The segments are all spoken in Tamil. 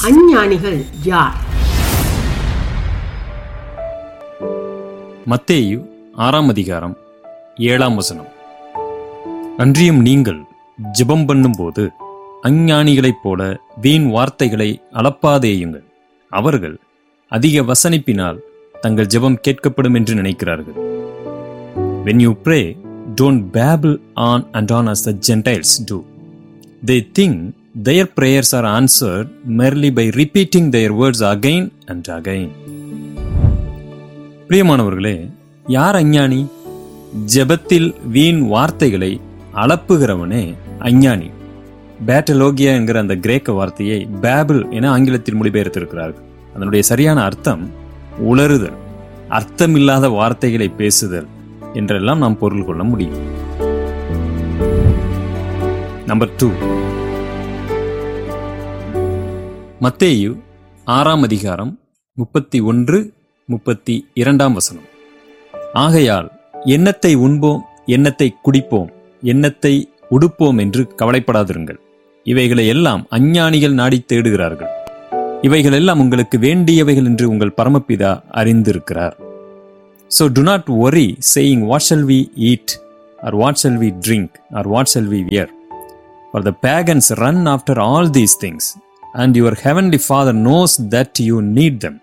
அஞ்ஞானிகள் யார் மத்தேயு ஆறாம் அதிகாரம் ஏழாம் வசனம் அன்றியும் நீங்கள் ஜெபம் பண்ணும்போது அஞ்ஞானிகளைப் போல வீண் வார்த்தைகளை அளப்பாதேயுங்கள் அவர்கள் அதிக வசனிப்பினால் தங்கள் ஜெபம் கேட்கப்படும் என்று நினைக்கிறார்கள் when you pray don't babble on and on as the gentiles do they think their prayers are answered merely by repeating their words again and again பிரியமானவர்களே யார் அஞ்ஞானி ஜெபத்தில் வீண் வார்த்தைகளை அளப்புகிறவனே அஞ்ஞானி பேட்டலோகியா என்கிற அந்த கிரேக்க வார்த்தையை பேபிள் என ஆங்கிலத்தில் மொழிபெயர்த்திருக்கிறார்கள் அதனுடைய சரியான அர்த்தம் உளறுதல் அர்த்தமில்லாத வார்த்தைகளை பேசுதல் என்றெல்லாம் நாம் பொருள் கொள்ள முடியும் நம்பர் டூ மத்தேயு ஆறாம் அதிகாரம் முப்பத்தி ஒன்று முப்பத்தி இரண்டாம் வசனம் ஆகையால் எண்ணத்தை உண்போம் எண்ணத்தை குடிப்போம் எண்ணத்தை உடுப்போம் என்று கவலைப்படாதிருங்கள் இவைகளை எல்லாம் அஞ்ஞானிகள் நாடி தேடுகிறார்கள் இவைகள் எல்லாம் உங்களுக்கு வேண்டியவைகள் என்று உங்கள் பரமபிதா அறிந்திருக்கிறார் So do not worry saying, What shall we eat? Or what shall we drink? Or what shall we wear? For the pagans run after all these things, and your heavenly Father knows that you need them.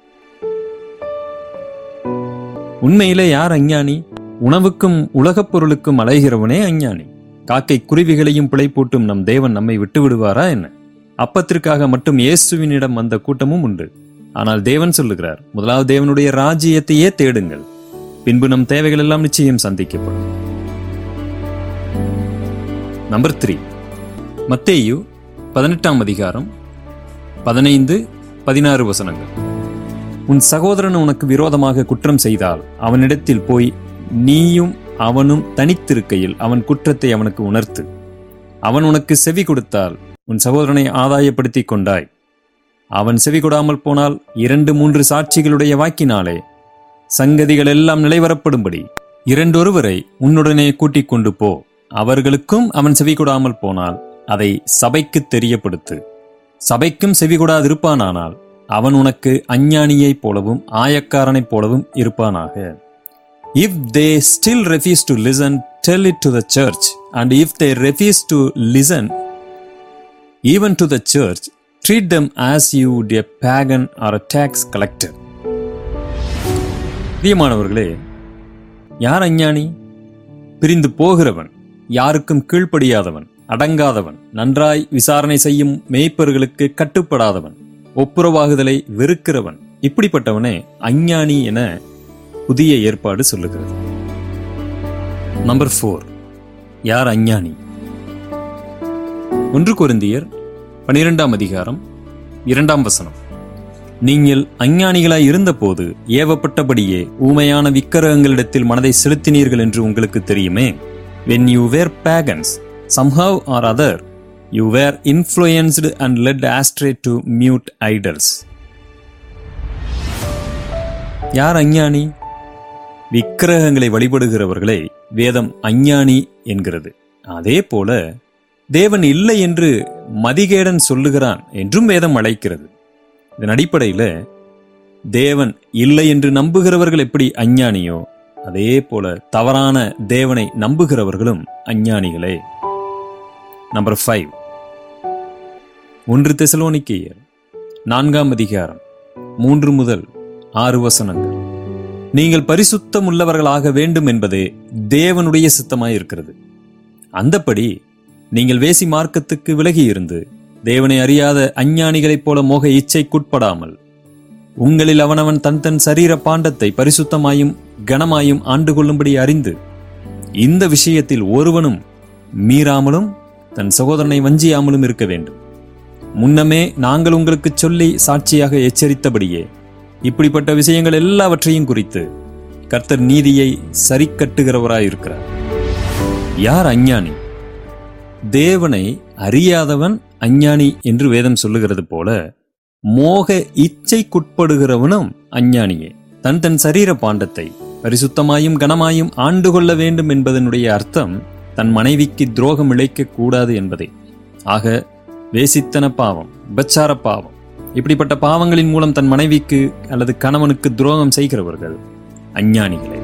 உண்மையிலே யார் அஞ்ஞானி உணவுக்கும் உலகப் பொருளுக்கும் அலைகிறவனே அஞ்ஞானி காக்கை குருவிகளையும் பிழைப்பூட்டும் நம் தேவன் நம்மை விட்டு விடுவாரா என்ன அப்பத்திற்காக மட்டும் இயேசுவினிடம் வந்த கூட்டமும் உண்டு ஆனால் தேவன் சொல்லுகிறார் முதலாவது தேவனுடைய ராஜ்யத்தையே தேடுங்கள் பின்பு நம் தேவைகள் எல்லாம் நிச்சயம் சந்திக்கப்படும் நம்பர் த்ரீ மத்தேயு பதினெட்டாம் அதிகாரம் பதினைந்து பதினாறு வசனங்கள் உன் சகோதரன் உனக்கு விரோதமாக குற்றம் செய்தால் அவனிடத்தில் போய் நீயும் அவனும் தனித்திருக்கையில் அவன் குற்றத்தை அவனுக்கு உணர்த்து அவன் உனக்கு செவி கொடுத்தால் உன் சகோதரனை ஆதாயப்படுத்திக் கொண்டாய் அவன் செவி கொடாமல் போனால் இரண்டு மூன்று சாட்சிகளுடைய வாக்கினாலே சங்கதிகள் எல்லாம் நிலைவரப்படும்படி இரண்டொருவரை உன்னுடனே கூட்டிக் கொண்டு போ அவர்களுக்கும் அவன் செவி கொடாமல் போனால் அதை சபைக்கு தெரியப்படுத்து சபைக்கும் செவி கொடாதிருப்பானானால் அவன் உனக்கு அஞ்ஞானியைப் போலவும் ஆயக்காரனைப் போலவும் இருப்பானாக if they still refuse to listen tell it to the church and if they refuse to listen even to the church treat them as you would a pagan or a tax collector பிரியமானவர்களே யார் அஞ்ஞானி பிரிந்து போகிறவன் யாருக்கும் கீழ்ப்படியாதவன் அடங்காதவன் நன்றாய் விசாரணை செய்யும் மேய்ப்பர்களுக்கு கட்டுப்படாதவன் ஒப்புரவாகுதலை வெறுக்கிறவன் இப்படிப்பட்டவனே அஞ்ஞானி என புதிய ஏற்பாடு சொல்லுகிறது நம்பர் ஃபோர் யார் அஞ்ஞானி ஒன்று கொரிந்தியர் பனிரெண்டாம் அதிகாரம் இரண்டாம் வசனம் நீங்கள் அஞ்ஞானிகளாய் இருந்தபோது ஏவப்பட்டபடியே ஊமையான விக்கிரகங்களிடத்தில் மனதை செலுத்தினீர்கள் என்று உங்களுக்கு தெரியுமே when you were pagans somehow or other you were influenced and led astray to mute idols யார் அஞ்ஞானி விக்கிரகங்களை வழிபடுகிறவர்களை வேதம் அஞ்ஞானி என்கிறது அதே போல தேவன் இல்லை என்று மதிகேடன் சொல்லுகிறான் என்றும் வேதம் அழைக்கிறது இதன் அடிப்படையில் தேவன் இல்லை என்று நம்புகிறவர்கள் எப்படி அஞ்ஞானியோ அதே போல தவறான தேவனை நம்புகிறவர்களும் அஞ்ஞானிகளே நம்பர் ஃபைவ் ஒன்று தெசலோனிக்கேயர் நான்காம் அதிகாரம் மூன்று முதல் ஆறு வசனங்கள் நீங்கள் பரிசுத்தம் உள்ளவர்களாக வேண்டும் என்பதே தேவனுடைய சித்தமாயிருக்கிறது அந்தப்படி நீங்கள் வேசி மார்க்கத்துக்கு விலகி இருந்து தேவனை அறியாத அஞ்ஞானிகளைப் போல மோக இச்சைக்குட்படாமல் உங்களில் அவனவன் தன் தன் சரீர பாண்டத்தை பரிசுத்தமாயும் கனமாயும் ஆண்டு கொள்ளும்படி அறிந்து இந்த விஷயத்தில் ஒருவனும் மீறாமலும் தன் சகோதரனை வஞ்சியாமலும் இருக்க வேண்டும் முன்னமே நாங்கள் உங்களுக்கு சொல்லி சாட்சியாக எச்சரித்தபடியே இப்படிப்பட்ட விஷயங்கள் எல்லாவற்றையும் குறித்து கர்த்தர் நீதியை சரிக்கட்டுகிறவராயிருக்கிறார் யார் அஞ்ஞானி தேவனை அறியாதவன் அஞ்ஞானி என்று வேதம் சொல்லுகிறது போல மோக இச்சைக்குட்படுகிறவனும் அஞ்ஞானியே தன் தன் சரீர பாண்டத்தை பரிசுத்தமாயும் கனமாயும் ஆண்டு கொள்ள வேண்டும் என்பதனுடைய அர்த்தம் தன் மனைவிக்கு துரோகம் இழைக்க கூடாது என்பதே ஆக வேசித்தன பாவம் உபச்சார பாவம் இப்படிப்பட்ட பாவங்களின் மூலம் தன் மனைவிக்கு அல்லது கணவனுக்கு துரோகம் செய்கிறவர்கள் அஞ்ஞானிகளே